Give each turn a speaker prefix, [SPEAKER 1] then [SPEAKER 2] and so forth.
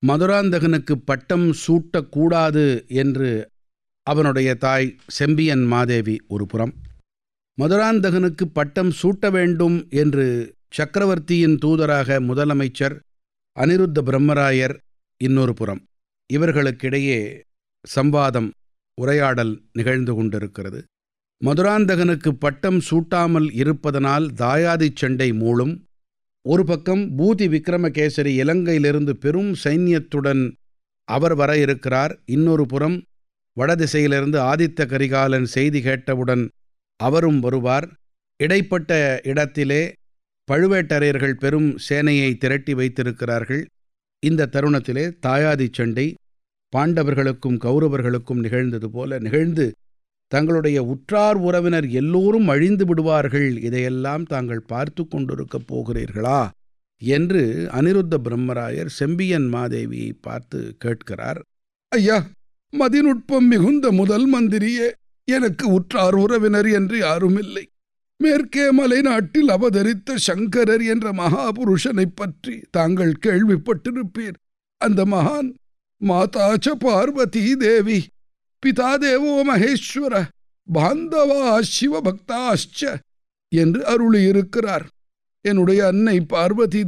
[SPEAKER 1] மதுராந்தகனுக்கு பட்டம் சூட்டக்கூடாது என்று அவனுடைய தாய் செம்பியன் மாதேவி ஒரு புறம் மதுராந்தகனுக்கு பட்டம் சூட்ட வேண்டும் என்று சக்கரவர்த்தியின் தூதராக முதலமைச்சர் அனிருத்த பிரம்மராயர் இன்னொரு புறம் இவர்களுக்கிடையே சம்வாதம் உரையாடல் நிகழ்ந்து கொண்டிருக்கிறது மதுராந்தகனுக்கு பட்டம் சூட்டாமல் இருப்பதனால் தாயாதிச் சண்டை மூளும் ஒரு பக்கம் பூதி விக்ரமகேசரி இலங்கையிலிருந்து பெரும் சைன்யத்துடன் அவர் வர இருக்கிறார் இன்னொரு புறம் வடதிசையிலிருந்து ஆதித்த கரிகாலன் செய்தி கேட்டவுடன் அவரும் வருவார் இடைப்பட்ட இடத்திலே பழுவேட்டரையர்கள் பெரும் சேனையை திரட்டி வைத்திருக்கிறார்கள் இந்த தருணத்திலே தாயாதி சண்டை பாண்டவர்களுக்கும் கௌரவர்களுக்கும் நிகழ்ந்தது போல நிகழ்ந்து தங்களுடைய உற்றார் உறவினர் எல்லோரும் அழிந்து விடுவார்கள் இதையெல்லாம் தாங்கள் பார்த்து கொண்டிருக்கப் போகிறீர்களா என்று அனிருத்த பிரம்மராயர் செம்பியன் மாதேவியை பார்த்து கேட்கிறார்
[SPEAKER 2] ஐயா மதிநுட்பம் மிகுந்த முதல் மந்திரியே எனக்கு உற்றார் உறவினர் என்று யாருமில்லை மேற்கே மலை நாட்டில் அவதரித்த சங்கரர் என்ற மகாபுருஷனைப் பற்றி தாங்கள் கேள்விப்பட்டிருப்பீர் அந்த மகான் மாதாச்ச பார்வதி தேவி பிதா தேவோ மகேஸ்வர பாந்தவா சிவபக்தாச்ச என்று அருளியிருக்கிறார் என்னுடைய அன்னை பார்வதி